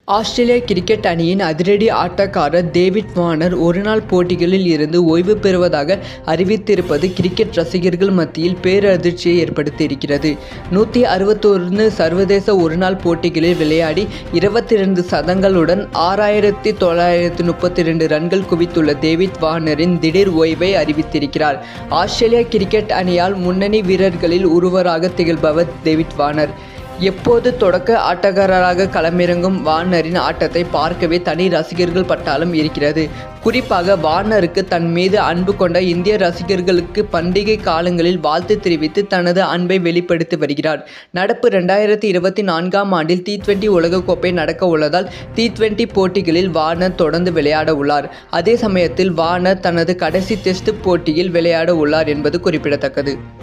ஆஸ்திரேலிய cricket அணியின் அதிரடி ஆட்டக்காரர் டேவிட் வார்னர் ஒருநாள் போட்டிகளில் இருந்து ஓய்வு பெறுவதாக அறிவித்திருப்பது கிரிக்கெட் ரசிகர்கள் மத்தியில் பேரதிர்ச்சியை ஏற்படுத்தியிருக்கிறது நூற்றி அறுபத்தொன்று சர்வதேச ஒருநாள் போட்டிகளில் விளையாடி இருபத்தி ரெண்டு சதங்களுடன் ஆறாயிரத்தி தொள்ளாயிரத்தி முப்பத்தி ரெண்டு ரன்கள் குவித்துள்ள டேவிட் வார்னரின் திடீர் ஓய்வை அறிவித்திருக்கிறார் ஆஸ்திரேலிய கிரிக்கெட் அணியால் முன்னணி வீரர்களில் ஒருவராக திகழ்பவர் டேவிட் வார்னர் எப்போது தொடக்க ஆட்டக்காரராக களமிறங்கும் வார்னரின் ஆட்டத்தை பார்க்கவே தனி ரசிகர்கள் பட்டாளம் இருக்கிறது குறிப்பாக வார்னருக்கு தன் மீது அன்பு கொண்ட இந்திய ரசிகர்களுக்கு பண்டிகை காலங்களில் வாழ்த்து தெரிவித்து தனது அன்பை வெளிப்படுத்தி வருகிறார் நடப்பு ரெண்டாயிரத்தி இருபத்தி நான்காம் ஆண்டில் டி டுவெண்டி உலகக்கோப்பை நடக்க உள்ளதால் டி டுவெண்டி போட்டிகளில் வார்னர் தொடர்ந்து விளையாட உள்ளார் அதே சமயத்தில் வார்னர் தனது கடைசி டெஸ்ட் போட்டியில் விளையாட உள்ளார் என்பது குறிப்பிடத்தக்கது